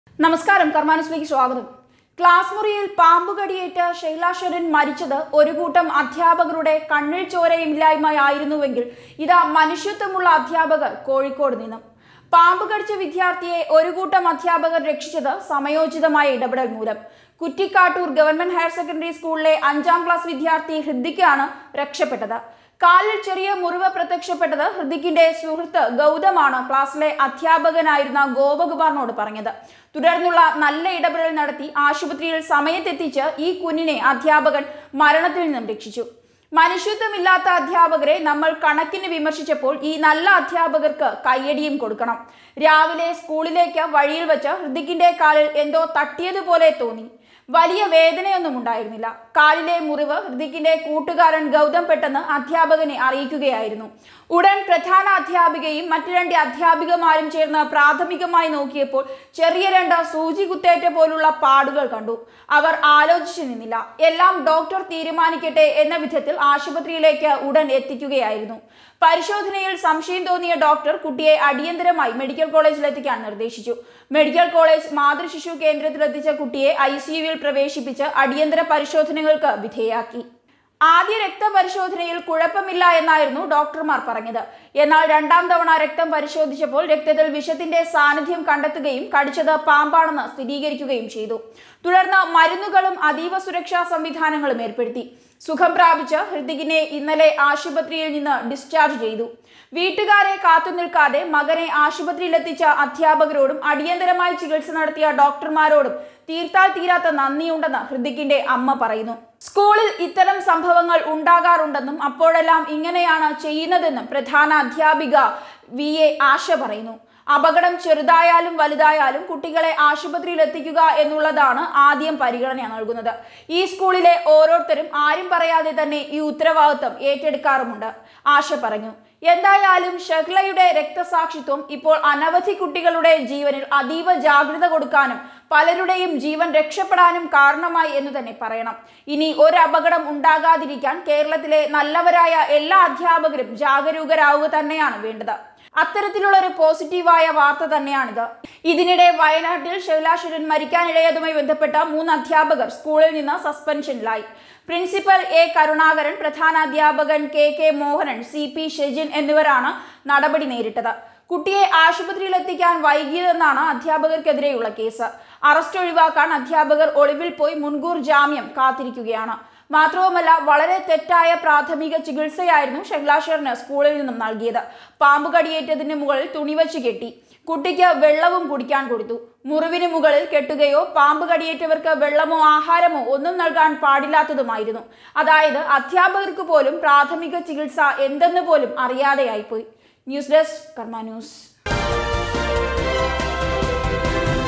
നമസ്കാരം കർമാനുസ്ലിക്ക് സ്വാഗതം ക്ലാസ് മുറിയിൽ പാമ്പുകടിയേറ്റ് ശൈലാശ്വരൻ മരിച്ചത് ഒരു കൂട്ടം അധ്യാപകരുടെ കണ്ണിൽ ചോരയില്ലായ്മയായിരുന്നുവെങ്കിൽ ഇതാ മനുഷ്യത്വമുള്ള അധ്യാപകർ കോഴിക്കോട് നിന്നും പാമ്പ് കടിച്ച വിദ്യാർത്ഥിയെ ഒരു കൂട്ടം അധ്യാപകർ രക്ഷിച്ചത് സമയോചിതമായ ഇടപെടൽ മൂലം കുറ്റിക്കാട്ടൂർ ഗവൺമെന്റ് ഹയർ സെക്കൻഡറി സ്കൂളിലെ അഞ്ചാം ക്ലാസ് വിദ്യാർത്ഥി ഹൃദിക്കാണ് രക്ഷപ്പെട്ടത് കാലിൽ ചെറിയ മുറിവ് പ്രത്യക്ഷപ്പെട്ടത് ഹൃദിക്കിന്റെ സുഹൃത്ത് ഗൗതമാണ് ക്ലാസ്സിലെ അധ്യാപകനായിരുന്ന ഗോപകുമാറിനോട് പറഞ്ഞത് തുടർന്നുള്ള നല്ല ഇടപെടൽ നടത്തി ആശുപത്രിയിൽ സമയത്തെത്തിച്ച് ഈ കുഞ്ഞിനെ അധ്യാപകൻ മരണത്തിൽ നിന്നും രക്ഷിച്ചു മനുഷ്യത്വമില്ലാത്ത അധ്യാപകരെ നമ്മൾ കണക്കിന് വിമർശിച്ചപ്പോൾ ഈ നല്ല അധ്യാപകർക്ക് കയ്യടിയും കൊടുക്കണം രാവിലെ സ്കൂളിലേക്ക് വഴിയിൽ വെച്ച് ഹൃദിക്കിന്റെ കാലിൽ എന്തോ തട്ടിയതുപോലെ തോന്നി വലിയ വേദനയൊന്നും ഉണ്ടായിരുന്നില്ല കാലിലെ മുറിവ് ഹൃദിക്കിന്റെ കൂട്ടുകാരൻ ഗൗതം പെട്ടെന്ന് അധ്യാപകനെ അറിയിക്കുകയായിരുന്നു ഉടൻ പ്രധാന അധ്യാപികയും മറ്റു രണ്ട് അധ്യാപികമാരും ചേർന്ന് പ്രാഥമികമായി നോക്കിയപ്പോൾ ചെറിയ രണ്ട് സൂചി കുത്തേറ്റ പോലുള്ള പാടുകൾ കണ്ടു അവർ ആലോചിച്ചു നിന്നില്ല എല്ലാം ഡോക്ടർ തീരുമാനിക്കട്ടെ എന്ന വിധത്തിൽ ആശുപത്രിയിലേക്ക് ഉടൻ എത്തിക്കുകയായിരുന്നു പരിശോധനയിൽ സംശയം തോന്നിയ ഡോക്ടർ കുട്ടിയെ അടിയന്തരമായി മെഡിക്കൽ കോളേജിൽ എത്തിക്കാൻ നിർദ്ദേശിച്ചു മെഡിക്കൽ കോളേജ് മാതൃശിശു കേന്ദ്രത്തിലെത്തിച്ച കുട്ടിയെ ഐ സിയുവിൽ പ്രവേശിപ്പിച്ച് അടിയന്തര പരിശോധനകൾക്ക് വിധേയാക്കി ആദ്യ രക്തപരിശോധനയിൽ കുഴപ്പമില്ല എന്നായിരുന്നു ഡോക്ടർമാർ പറഞ്ഞത് എന്നാൽ രണ്ടാം തവണ രക്തം പരിശോധിച്ചപ്പോൾ രക്തത്തിൽ വിഷത്തിന്റെ സാന്നിധ്യം കണ്ടെത്തുകയും കടിച്ചത് പാമ്പാണെന്ന് സ്ഥിരീകരിക്കുകയും ചെയ്തു തുടർന്ന് മരുന്നുകളും അതീവ സുരക്ഷാ സംവിധാനങ്ങളും ഏർപ്പെടുത്തി സുഖം പ്രാപിച്ച് ഹൃതികിനെ ഇന്നലെ ആശുപത്രിയിൽ നിന്ന് ഡിസ്ചാർജ് ചെയ്തു വീട്ടുകാരെ കാത്തുനിൽക്കാതെ മകനെ ആശുപത്രിയിലെത്തിച്ച അധ്യാപകരോടും അടിയന്തരമായി ചികിത്സ നടത്തിയ ഡോക്ടർമാരോടും തീർത്താൽ തീരാത്ത നന്ദിയുണ്ടെന്ന് ഹൃദിക്കിന്റെ അമ്മ പറയുന്നു സ്കൂളിൽ ഇത്തരം സംഭവങ്ങൾ ഉണ്ടാകാറുണ്ടെന്നും അപ്പോഴെല്ലാം ഇങ്ങനെയാണ് ചെയ്യുന്നതെന്നും പ്രധാന അധ്യാപിക വി എ ആശ പറയുന്നു അപകടം ചെറുതായാലും വലുതായാലും കുട്ടികളെ ആശുപത്രിയിൽ എത്തിക്കുക എന്നുള്ളതാണ് ആദ്യം പരിഗണന നൽകുന്നത് ഈ സ്കൂളിലെ ഓരോരുത്തരും ആരും പറയാതെ തന്നെ ഈ ഉത്തരവാദിത്വം ഏറ്റെടുക്കാറുമുണ്ട് ആശ പറഞ്ഞു എന്തായാലും ഷഹ്ലയുടെ രക്തസാക്ഷിത്വം ഇപ്പോൾ അനവധി കുട്ടികളുടെ ജീവനിൽ അതീവ ജാഗ്രത കൊടുക്കാനും പലരുടെയും ജീവൻ രക്ഷപ്പെടാനും കാരണമായി എന്ന് തന്നെ പറയണം ഇനി ഒരു അപകടം ഉണ്ടാകാതിരിക്കാൻ കേരളത്തിലെ നല്ലവരായ എല്ലാ അധ്യാപകരും ജാഗരൂകരാവുക തന്നെയാണ് വേണ്ടത് അത്തരത്തിലുള്ള ഒരു പോസിറ്റീവായ വാർത്ത തന്നെയാണിത് ഇതിനിടെ വയനാട്ടിൽ ശൈലാശ്വരൻ മരിക്കാനിടയതുമായി ബന്ധപ്പെട്ട മൂന്ന് അധ്യാപകർ സ്കൂളിൽ നിന്ന് സസ്പെൻഷനിലായി പ്രിൻസിപ്പൽ എ കരുണാകരൻ പ്രധാന അധ്യാപകൻ K K Mohanan C P Shejin എന്നിവരാണ് നടപടി നേരിട്ടത് കുട്ടിയെ ആശുപത്രിയിൽ എത്തിക്കാൻ വൈകിയതെന്നാണ് അധ്യാപകർക്കെതിരെയുള്ള കേസ് അറസ്റ്റ് ഒഴിവാക്കാൻ അധ്യാപകർ ഒളിവിൽ പോയി മുൻകൂർ ജാമ്യം കാത്തിരിക്കുകയാണ് മാത്രവുമല്ല വളരെ തെറ്റായ പ്രാഥമിക ചികിത്സയായിരുന്നു ഷെഹ്ലാഷറിന് സ്കൂളിൽ നിന്നും നൽകിയത് പാമ്പ് കടിയേറ്റതിന് മുകളിൽ തുണിവച്ച് കെട്ടി കുട്ടിക്ക് വെള്ളവും കുടിക്കാൻ കൊടുത്തു മുറിവിന് മുകളിൽ കെട്ടുകയോ പാമ്പ് കടിയേറ്റവർക്ക് വെള്ളമോ ആഹാരമോ ഒന്നും നൽകാൻ പാടില്ലാത്തതുമായിരുന്നു അതായത് അധ്യാപകർക്ക് പോലും പ്രാഥമിക ചികിത്സ എന്തെന്ന് പോലും അറിയാതെയായിപ്പോയി ന്യൂസ് ഡെസ്ക് കർമ്മ ന്യൂസ്